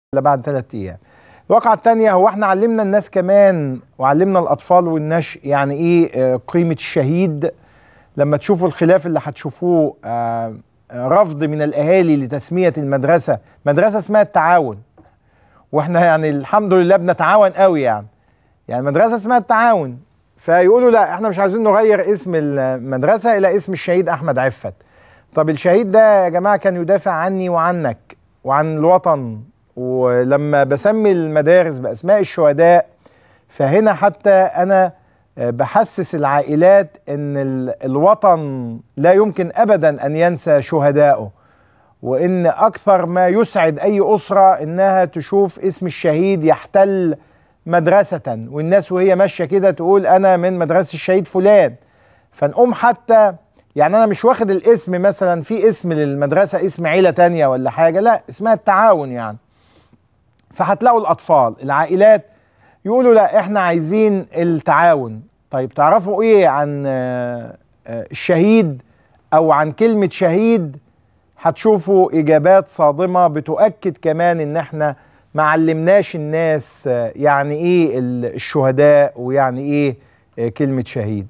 الا بعد ثلاث ايام الواقعة الثانية هو احنا علمنا الناس كمان وعلمنا الأطفال والنشء يعني إيه آه، قيمة الشهيد لما تشوفوا الخلاف اللي هتشوفوه آه، آه، رفض من الأهالي لتسمية المدرسة مدرسة اسمها التعاون واحنا يعني الحمد لله بنتعاون قوي يعني يعني مدرسة اسمها التعاون فيقولوا لا احنا مش عايزين نغير اسم المدرسة إلى اسم الشهيد أحمد عفت طب الشهيد ده يا جماعة كان يدافع عني وعنك وعن الوطن ولما بسمي المدارس باسماء الشهداء فهنا حتى انا بحسس العائلات ان ال- الوطن لا يمكن ابدا ان ينسى شهدائه وان اكثر ما يسعد اي اسره انها تشوف اسم الشهيد يحتل مدرسه والناس وهي ماشيه كده تقول انا من مدرسه الشهيد فلان فنقوم حتى يعني انا مش واخد الاسم مثلا في اسم للمدرسه اسم عيله تانية ولا حاجه لا اسمها التعاون يعني فهتلاقوا الاطفال العائلات يقولوا لا احنا عايزين التعاون طيب تعرفوا ايه عن آه، آه، الشهيد او عن كلمه شهيد هتشوفوا اجابات صادمه بتؤكد كمان ان احنا ما علمناش الناس آه، يعني ايه ال- الشهداء ويعني ايه آه، كلمه شهيد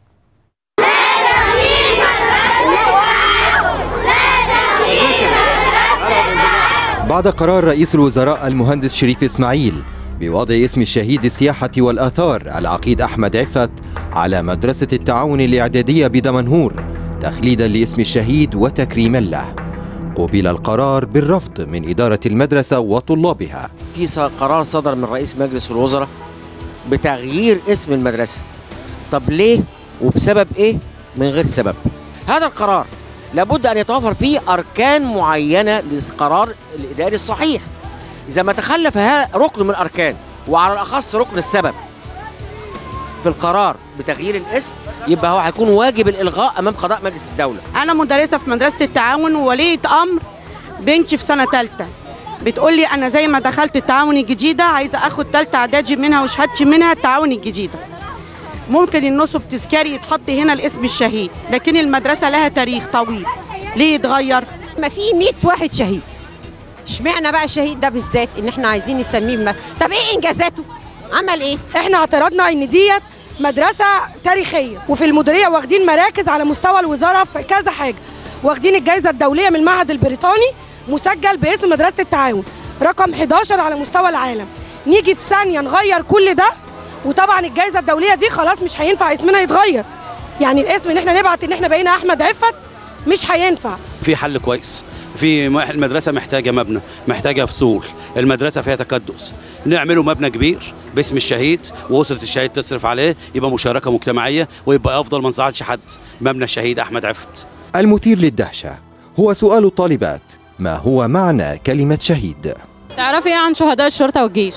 بعد قرار رئيس الوزراء المهندس شريف إسماعيل بوضع اسم الشهيد السياحة والآثار العقيد أحمد عفت على مدرسة التعاون الإعدادية بدمنهور تخليدا لاسم الشهيد وتكريما له قبل القرار بالرفض من إدارة المدرسة وطلابها في ص- قرار صدر من رئيس مجلس الوزراء بتغيير اسم المدرسة طب ليه وبسبب ايه من غير سبب هذا القرار لابد ان يتوفر فيه اركان معينه للقرار الاداري الصحيح اذا ما تخلف ها ركن من الاركان وعلى الاخص ركن السبب في القرار بتغيير الاسم يبقى هو هيكون واجب الالغاء امام قضاء مجلس الدوله انا مدرسه في مدرسه التعاون ووليه امر بنتي في سنه ثالثه بتقول لي انا زي ما دخلت التعاون الجديده عايزه اخد ثالثه اعدادي منها وشهادتي منها التعاون الجديده ممكن النصب تذكاري يتحط هنا الاسم الشهيد لكن المدرسه لها تاريخ طويل ليه يتغير ما في 100 واحد شهيد اشمعنى بقى الشهيد ده بالذات ان احنا عايزين نسميه بم... طب ايه انجازاته عمل ايه احنا اعترضنا ان ديت مدرسه تاريخيه وفي المديريه واخدين مراكز على مستوى الوزاره في كذا حاجه واخدين الجائزه الدوليه من المعهد البريطاني مسجل باسم مدرسه التعاون رقم 11 على مستوى العالم نيجي في ثانيه نغير كل ده وطبعا الجائزه الدوليه دي خلاص مش هينفع اسمنا يتغير يعني الاسم ان احنا نبعت ان احنا بقينا احمد عفت مش هينفع في حل كويس في م- المدرسه محتاجه مبنى محتاجه فصول المدرسه فيها تكدس نعمله مبنى كبير باسم الشهيد واسره الشهيد تصرف عليه يبقى مشاركه مجتمعيه ويبقى افضل ما نزعلش حد مبنى الشهيد احمد عفت المثير للدهشة هو سؤال الطالبات ما هو معنى كلمة شهيد؟ تعرفي ايه عن شهداء الشرطه والجيش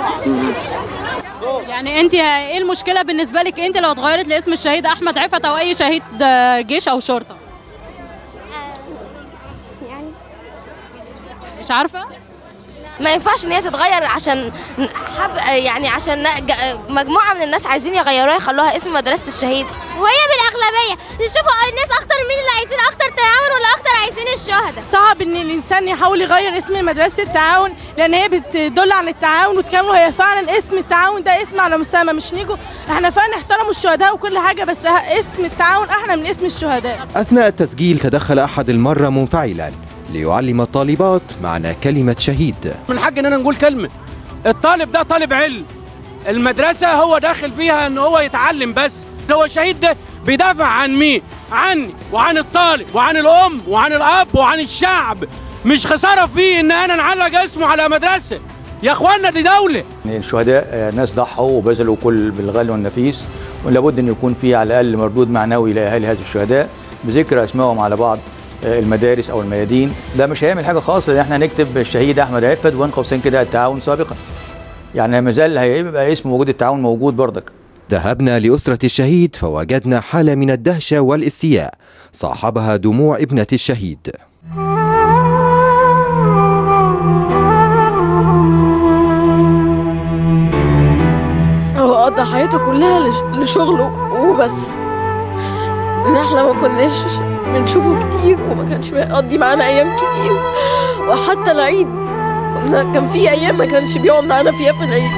يعني انت ايه المشكله بالنسبه لك انت لو اتغيرت لاسم الشهيد احمد عفت او اي شهيد آه، جيش او شرطه يعني مش عارفه ما ينفعش ان هي تتغير عشان حب يعني عشان ج- مجموعه من الناس عايزين يغيروها يخلوها اسم مدرسه الشهيد وهي بالاغلبيه نشوفوا الناس اكتر مين اللي عايزين اكتر تعاون ولا اكتر عايزين الشهداء صعب ان الانسان يحاول يغير اسم مدرسه التعاون لان هي بتدل عن التعاون وتكامل وهي فعلا اسم التعاون ده اسم على مسمى مش نيجوا احنا فعلا نحترموا الشهداء وكل حاجه بس اسم التعاون احلى من اسم الشهداء أثناء التسجيل تدخل أحد المرة منفعلا ليعلم الطالبات معنى كلمة شهيد من حق اننا نقول كلمه الطالب ده طالب علم المدرسه هو داخل فيها ان هو يتعلم بس هو الشهيد ده بيدافع عن مين عني وعن الطالب وعن الام وعن الاب وعن الشعب مش خساره فيه ان انا نعلق اسمه على مدرسه يا اخوانا دي دوله الشهداء آه، ناس ضحوا وبذلوا كل بالغالي والنفيس ولابد ان يكون في على الاقل مردود معنوي لاهالي هذه الشهداء بذكر اسمائهم على بعض آه، المدارس او الميادين ده مش هيعمل حاجه خاصه لان احنا نكتب الشهيد احمد عفت وبين قوسين كده التعاون سابقا يعني ما زال هيبقى اسم موجود التعاون موجود بردك ذهبنا لأسرة الشهيد فوجدنا حالة من الدهشة والاستياء صاحبها دموع ابنة الشهيد هو قضى حياته كلها لش- لشغله وبس ان احنا ما كناش بنشوفه كتير وما كانش بيقضي معانا ايام كتير وحتى العيد كنا كان في ايام ما كانش بيقعد معانا فيها في العيد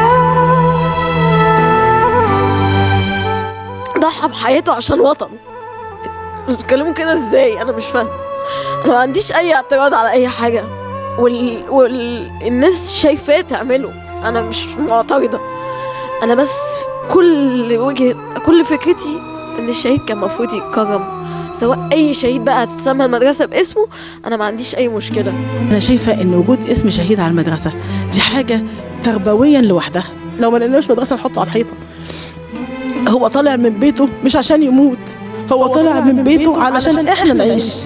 ضحى بحياته عشان وطن بتتكلموا كده ازاي انا مش فاهم انا ما عنديش اي اعتراض على اي حاجه وال... وال... الناس شايفاه تعمله انا مش معترضه انا بس كل وجهه كل فكرتي ان الشهيد كان المفروض يتكرم سواء اي شهيد بقى هتتسمى المدرسه باسمه انا ما عنديش اي مشكله انا شايفه ان وجود اسم شهيد على المدرسه دي حاجه تربويا لوحدها لو ما لقيناش مدرسه نحطه على الحيطه هو طالع من بيته مش عشان يموت هو طالع من بيته علشان احنا نعيش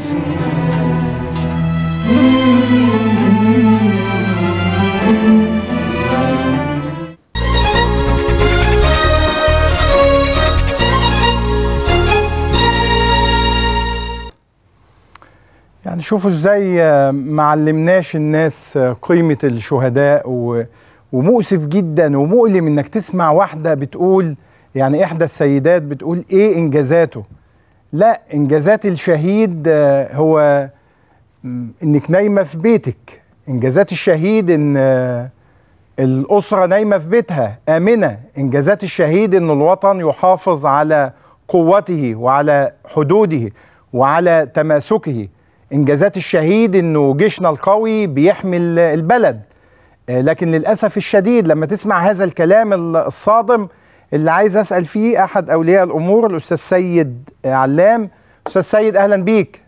يعني شوفوا ازاي آه، ما علمناش الناس آه، قيمة الشهداء و... ومؤسف جدا ومؤلم انك تسمع واحدة بتقول يعني احدى السيدات بتقول ايه انجازاته لا انجازات الشهيد آه، هو م، انك نايمة في بيتك انجازات الشهيد ان آه، الأسرة نايمة في بيتها آمنة إنجازات الشهيد إن الوطن يحافظ على قوته وعلى حدوده وعلى تماسكه إنجازات الشهيد إنه جيشنا القوي بيحمي ال- البلد آه، لكن للأسف الشديد لما تسمع هذا الكلام ال- الصادم اللي عايز أسأل فيه أحد أولياء الأمور الأستاذ سيد آه، علام أستاذ سيد أهلا بيك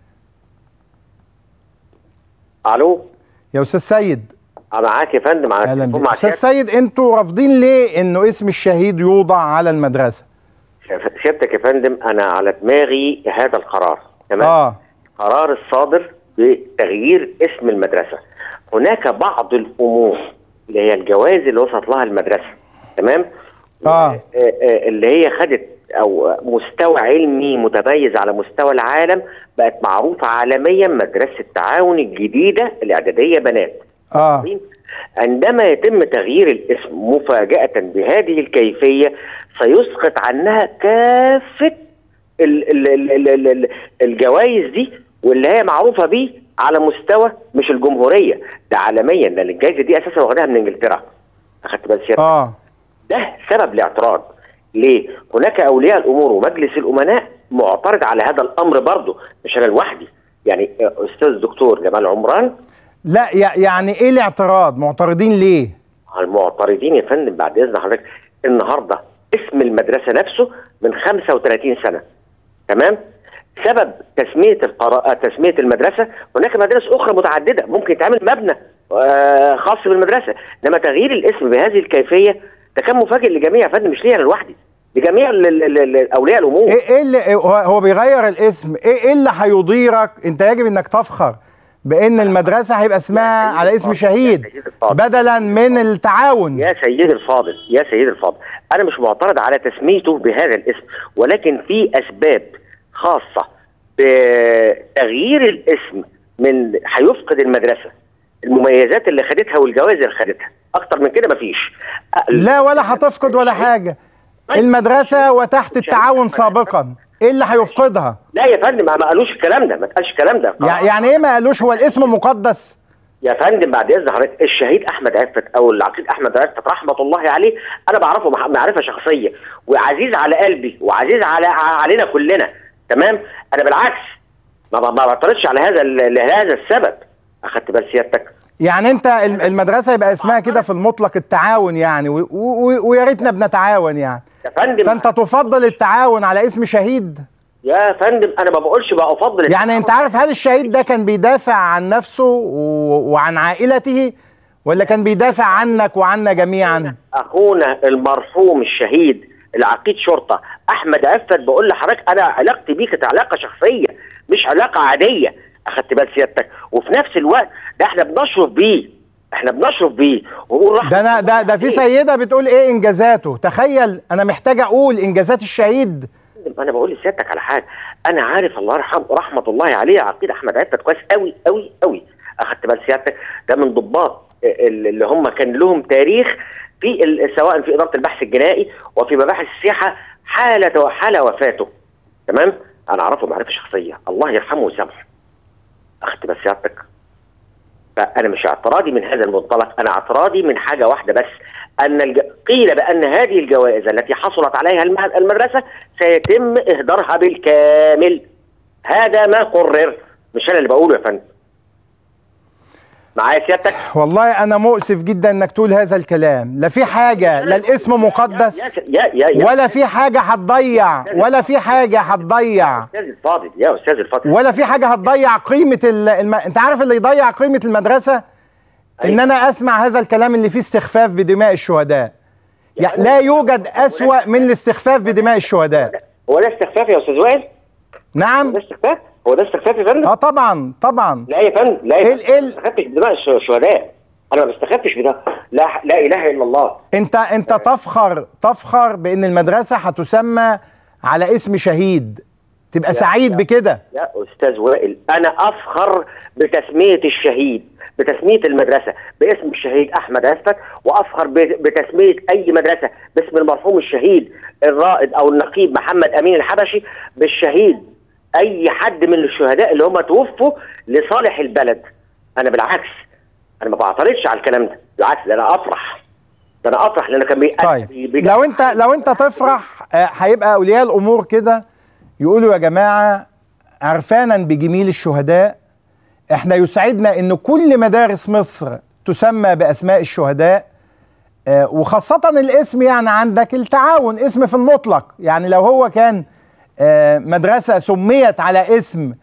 الو يا أستاذ سيد أنا معاك يا فندم على اهلا التليفون بك مع استاذ سيادتك. سيد انتوا رافضين ليه انه اسم الشهيد يوضع على المدرسه سيادتك يا فندم انا على دماغي هذا القرار تمام اه قرار الصادر بتغيير اسم المدرسه هناك بعض الامور اللي هي الجوائز اللي وصلت لها المدرسه تمام اه آه، آه، اللي هي خدت او مستوى علمي متميز على مستوى العالم بقت معروفه عالميا مدرسه التعاون الجديده الاعداديه بنات اه عندما يتم تغيير الاسم مفاجأة بهذه الكيفية سيسقط عنها كافة ال- ال- ال- ال- ال- ال- الجوائز دي واللي هي معروفة بيه على مستوى مش الجمهورية ده عالميا لأن الجائزة دي أساسا واخداها من إنجلترا أخدت بال سيادتك اه ده سبب الاعتراض ليه؟ هناك أولياء الأمور ومجلس الأمناء معترض على هذا الأمر برضه مش أنا لوحدي يعني آه، أستاذ دكتور جمال عمران لا يع- يعني ايه الاعتراض معترضين ليه المعترضين يا فندم بعد اذن حضرتك النهارده اسم المدرسه نفسه من 35 سنه تمام سبب تسميه القراءة تسميه المدرسه هناك مدارس اخرى متعدده ممكن يتعمل مبنى آه، خاص بالمدرسه انما تغيير الاسم بهذه الكيفيه ده كان مفاجئ للجميع يا فندم مش ليا انا لوحدي لجميع ال- ال- ال- اولياء الامور ايه ايه اللي إيه هو هو بيغير الاسم ايه ايه اللي هيضيرك انت يجب انك تفخر بان المدرسه هيبقى اسمها على اسم شهيد بدلا من التعاون يا سيدي الفاضل يا سيدي الفاضل انا مش معترض على تسميته بهذا الاسم ولكن في اسباب خاصه بتغيير الاسم من هيفقد المدرسه المميزات اللي خدتها والجوائز اللي خدتها اكتر من كده مفيش لا ولا هتفقد ولا حاجه المدرسه وتحت التعاون سابقا ايه اللي هيفقدها لا يا فندم ما ما قالوش الكلام ده ما اتقالش الكلام ده يع- يعني ايه ما قالوش هو الاسم مقدس يا فندم بعد اذن حضرتك الشهيد احمد عفت او العقيد احمد عفت رحمه الله عليه انا بعرفه مع- معرفه شخصيه وعزيز على قلبي وعزيز على علينا كلنا تمام انا بالعكس ما ما ما بعترضش على هذا ال- لهذا السبب اخدت بال سيادتك يعني انت الم- المدرسه يبقى اسمها كده في المطلق التعاون يعني و- و- ويا ريتنا بنتعاون يعني يا فندم فانت تفضل التعاون على اسم شهيد يا فندم انا ما بقولش بقى افضل يعني انت عارف هل الشهيد ده كان بيدافع عن نفسه و- وعن عائلته ولا كان بيدافع عنك وعنا جميعا اخونا المرحوم الشهيد العقيد شرطه احمد عفت بقول لحضرتك انا علاقتي بيه كانت علاقه شخصيه مش علاقه عاديه اخدت بال سيادتك وفي نفس الوقت ده احنا بنشرف بيه احنا بنشرف بيه ونقول رحمه ده انا ده ده في سيده بتقول ايه انجازاته تخيل انا محتاج اقول انجازات الشهيد انا بقول لسيادتك على حاجه انا عارف الله يرحمه رحمه الله عليه عقيد احمد عفت كويس قوي قوي قوي اخدت بال سيادتك ده من ضباط ال- اللي هم كان لهم تاريخ في ال- سواء في اداره البحث الجنائي وفي مباحث السياحه حاله حاله وفاته تمام انا اعرفه معرفه شخصيه الله يرحمه ويسامحه اخدت بال سيادتك فانا مش اعتراضي من هذا المنطلق انا اعتراضي من حاجه واحده بس ان الج... قيل بان هذه الجوائز التي حصلت عليها الم- المدرسه سيتم اهدارها بالكامل هذا ما قرر مش انا اللي بقوله يا فندم معايا سيادتك والله انا مؤسف جدا انك تقول هذا الكلام لا في حاجه لا الاسم مقدس يا يا يا ولا في حاجه هتضيع ولا في حاجه هتضيع استاذ الفاضل يا استاذ الفاضل ولا في حاجه هتضيع قيمه ال... الم... انت عارف اللي يضيع قيمه المدرسه ان انا اسمع هذا الكلام اللي فيه استخفاف بدماء الشهداء يعني لا يوجد اسوا من الاستخفاف بدماء الشهداء هو ده استخفاف يا استاذ وائل نعم ده استخفاف هو ده استخفاف يا فندم اه طبعا طبعا لا يا فندم لا يا إيه- فندم ما بستخفش بدماء الش- الشهداء انا ما بستخفش بده لا لا اله الا الله انت انت تفخر تفخر بان المدرسه هتسمى على اسم شهيد تبقى يا- سعيد يا- بكده يا استاذ وائل انا افخر بتسميه الشهيد بتسميه المدرسه باسم الشهيد احمد عفت وافخر ب- بتسميه اي مدرسه باسم المرحوم الشهيد الرائد او النقيب محمد امين الحبشي بالشهيد اي حد من الشهداء اللي هم توفوا لصالح البلد انا بالعكس انا ما بعترضش على الكلام ده بالعكس ده انا افرح ده انا افرح لانه كان بي... طيب بي... بي... لو انت لو انت تفرح آه، هيبقى اولياء الامور كده يقولوا يا جماعه عرفانا بجميل الشهداء احنا يسعدنا ان كل مدارس مصر تسمى باسماء الشهداء آه، وخاصة الاسم يعني عندك التعاون اسم في المطلق يعني لو هو كان آه، مدرسة سميت على اسم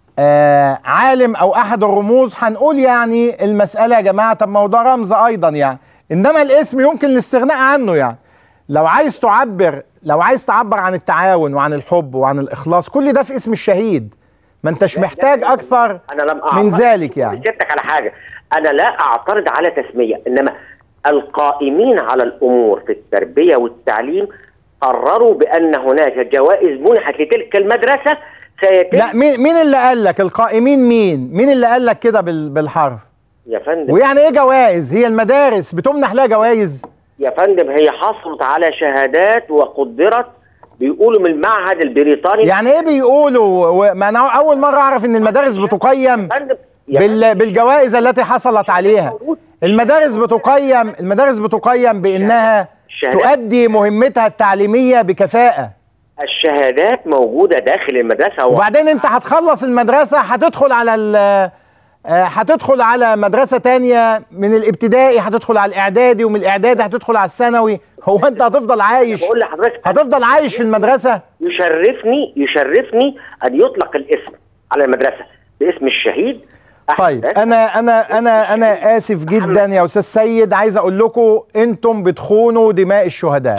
آه، عالم او احد الرموز هنقول يعني المسألة يا جماعة طب ما هو ده رمز ايضا يعني انما الاسم يمكن الاستغناء عنه يعني لو عايز تعبر لو عايز تعبر عن التعاون وعن الحب وعن الاخلاص كل ده في اسم الشهيد ما انتش محتاج اكثر انا لم من أعترض ذلك يعني سيادتك على حاجه انا لا اعترض على تسميه انما القائمين على الامور في التربيه والتعليم قرروا بان هناك جوائز منحت لتلك المدرسه سيتم لا مين مين اللي قال لك القائمين مين مين اللي قال لك كده بال- بالحرف يا فندم ويعني ايه جوائز هي المدارس بتمنح لها جوائز يا فندم هي حصلت على شهادات وقدرت بيقولوا من المعهد البريطاني يعني ايه بيقولوا و- ما انا اول مره اعرف ان المدارس بتقيم بال بالجوائز التي حصلت عليها المدارس بتقيم المدارس بتقيم بانها تؤدي مهمتها التعليميه بكفاءه الشهادات موجوده داخل المدرسه هو وبعدين انت هتخلص المدرسه هتدخل على ال آه، هتدخل على مدرسه تانية من الابتدائي هتدخل على الاعدادي ومن الاعدادي هتدخل على الثانوي هو انت هتفضل عايش بقول لحضرتك هتفضل عايش في المدرسه يشرفني يشرفني ان يطلق الاسم على المدرسه باسم الشهيد طيب انا انا انا انا اسف جدا يا استاذ سيد عايز اقول لكم انتم بتخونوا دماء الشهداء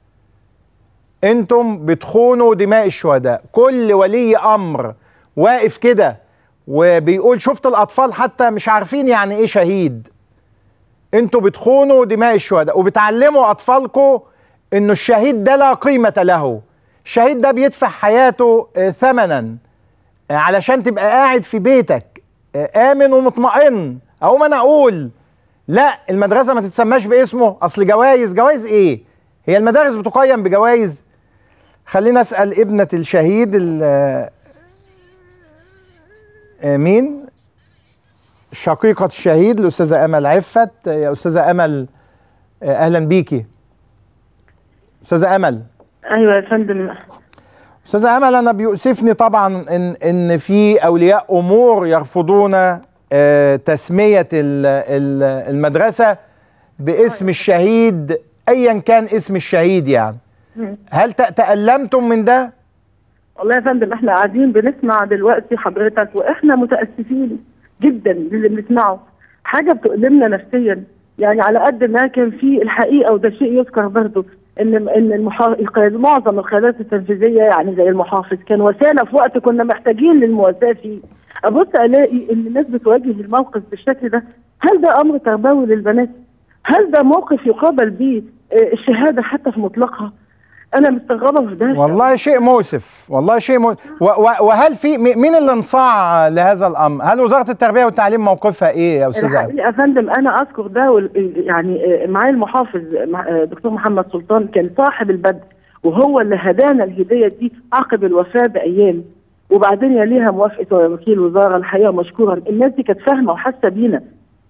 انتم بتخونوا دماء الشهداء كل ولي امر واقف كده وبيقول شفت الاطفال حتى مش عارفين يعني ايه شهيد انتوا بتخونوا دماء الشهداء وبتعلموا اطفالكم انه الشهيد ده لا قيمه له الشهيد ده بيدفع حياته آه، ثمنا آه، علشان تبقى قاعد في بيتك آه، امن ومطمئن اقوم انا اقول لا المدرسه ما تتسماش باسمه اصل جوائز جوائز ايه هي المدارس بتقيم بجوائز خلينا اسال ابنه الشهيد ال- آه، آه، مين شقيقة الشهيد الأستاذة أمل عفت آه، يا أستاذة أمل آه، أهلا بيكي أستاذة أمل ايوه يا فندم أستاذة أمل أنا بيؤسفني طبعا إن إن في أولياء أمور يرفضون آه، تسمية ال- ال- المدرسة باسم الشهيد أيا كان اسم الشهيد يعني هل ت- تألمتم من ده؟ والله يا فندم احنا قاعدين بنسمع دلوقتي حضرتك واحنا متاسفين جدا للي بنسمعه حاجه بتؤلمنا نفسيا يعني على قد ما كان في الحقيقه وده شيء يذكر برضه ان ان المحا... الق- معظم القيادات التنفيذيه يعني زي المحافظ كان وسانا في وقت كنا محتاجين للمواساه فيه ابص الاقي ان الناس بتواجه الموقف بالشكل ده هل ده امر تربوي للبنات؟ هل ده موقف يقابل به آه، الشهاده حتى في مطلقها؟ انا مستغربه في ده والله شيء مؤسف والله شيء مؤسف و- و- وهل في مي- مين اللي انصاع لهذا الأمر؟ هل وزارة التربية والتعليم موقفها إيه يا أستاذة أمل؟ الحقيقه يا فندم انا اذكر ده وال- يعني آه، معالي المحافظ مع- آه، دكتور محمد سلطان كان صاحب البدء وهو اللي هدانا الهديه دي عقب الوفاه بايام وبعدين يليها موافقه وكيل وزاره الحقيقه مشكورا الناس دي كانت فاهمه وحاسه بينا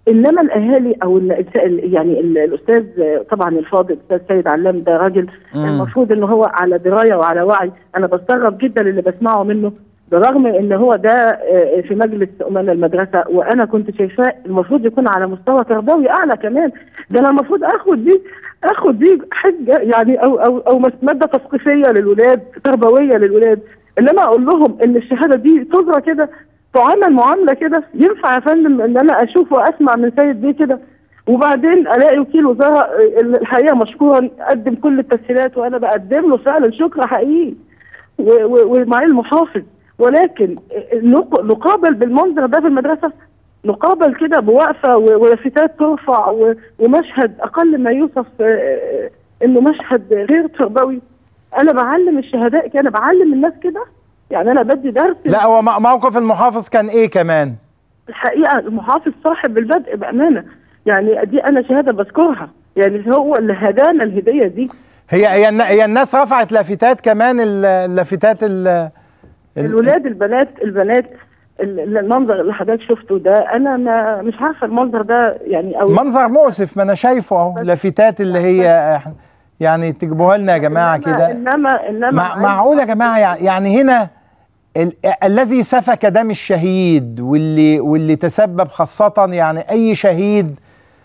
انما الاهالي او ال- ال- يعني ال- الاستاذ آه، طبعا الفاضل الاستاذ سيد علام ده راجل مم. المفروض ان هو على درايه وعلى وعي انا بستغرب جدا اللي بسمعه منه برغم ان هو ده آه، في مجلس امنا المدرسه وانا كنت شايفاه المفروض يكون على مستوى تربوي اعلى كمان ده انا المفروض اخد دي اخد دي حجه يعني او او او مس- ماده تثقيفيه للولاد تربويه للولاد انما اقول لهم ان الشهاده دي تجرى كده تعامل معامله كده ينفع يا فندم ان انا اشوف واسمع من سيد بيه كده وبعدين الاقي وكيل وزاره آه، الحقيقه مشكورا قدم كل التسهيلات وانا بقدم له فعلا شكر حقيقي و- و- ومعالي المحافظ ولكن نق- نقابل بالمنظر ده في المدرسه نقابل كده بوقفه و- ولافتات ترفع و- ومشهد اقل ما يوصف آه، انه مشهد غير تربوي انا بعلم الشهداء كده بعلم الناس كده يعني انا بدي درس لا هو م- موقف المحافظ كان ايه كمان الحقيقه المحافظ صاحب البدء بامانه يعني دي انا شهاده بذكرها يعني هو اللي هدانا الهديه دي هي هي الن- هي الناس رفعت لافتات كمان ال- اللافتات ال- ال- الولاد البنات البنات ال- المنظر اللي حضرتك شفته ده انا ما مش عارفه المنظر ده يعني او منظر مؤسف ما انا شايفه اهو لافتات اللي هي إح- يعني تجيبوها لنا يا جماعه كده انما انما مع معقول يا جماعه يع- يعني هنا ال الذي سفك دم الشهيد واللي واللي تسبب خاصه يعني اي شهيد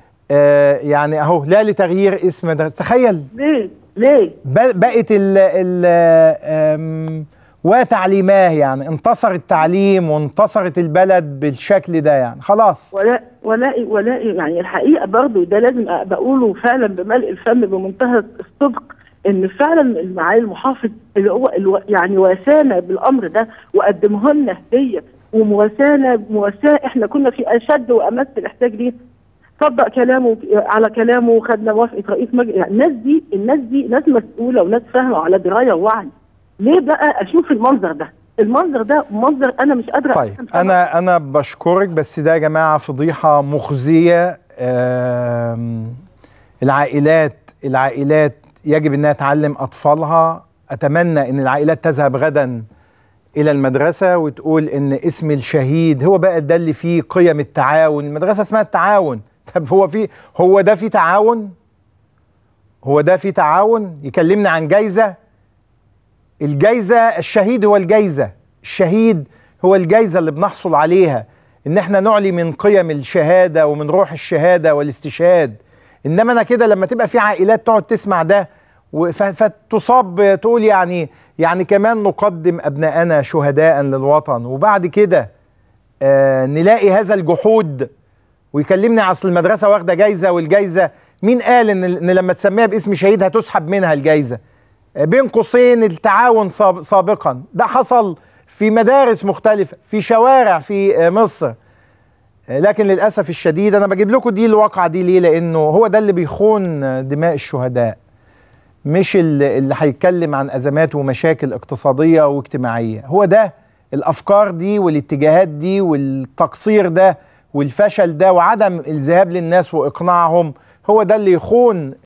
آه يعني اهو لا لتغيير اسم مدرسة تخيل ليه ليه ب- بقت ال ال آم، وتعليماه يعني انتصر التعليم وانتصرت البلد بالشكل ده يعني خلاص ولا ولا ولا يعني الحقيقه برضو ده لازم أ- بقوله فعلا بملء الفم بمنتهى الصدق ان فعلا معالي المحافظ اللي هو الو يعني واسانا بالامر ده وقدمه لنا هديه ومواسانا مواساه احنا كنا في اشد وامس الاحتياج ليه طبق كلامه على كلامه وخدنا موافقه رئيس مجلس يعني الناس دي الناس دي ناس مسؤوله وناس فاهمه وعلى درايه ووعي ليه بقى اشوف المنظر ده المنظر ده منظر انا مش قادره طيب أفهم انا انا بشكرك بس ده يا جماعه فضيحه مخزيه آم، العائلات العائلات يجب انها تعلم اطفالها اتمنى ان العائلات تذهب غدا الى المدرسه وتقول ان اسم الشهيد هو بقى ده اللي فيه قيم التعاون المدرسه اسمها التعاون طب هو في هو ده في تعاون هو ده في تعاون يكلمنا عن جايزه الجايزه الشهيد هو الجايزه الشهيد هو الجايزه اللي بنحصل عليها ان احنا نعلي من قيم الشهاده ومن روح الشهاده والاستشهاد انما انا كده لما تبقى في عائلات تقعد تسمع ده و- ف- فتصاب تقول يعني يعني كمان نقدم ابنائنا شهداء للوطن وبعد كده آه نلاقي هذا الجحود ويكلمني اصل المدرسه واخده جايزه والجايزه مين قال ان ان لما تسميها باسم شهيد هتسحب منها الجايزه آه، بين قوسين التعاون ساب- سابقا ده حصل في مدارس مختلفه في شوارع في آه، مصر آه، لكن للاسف الشديد انا بجيب لكم دي الواقعه دي ليه لانه هو ده اللي بيخون آه، دماء الشهداء مش اللي اللي هيتكلم عن ازمات ومشاكل اقتصاديه واجتماعيه هو ده الافكار دي والاتجاهات دي والتقصير ده والفشل ده وعدم الذهاب للناس واقناعهم هو ده اللي يخون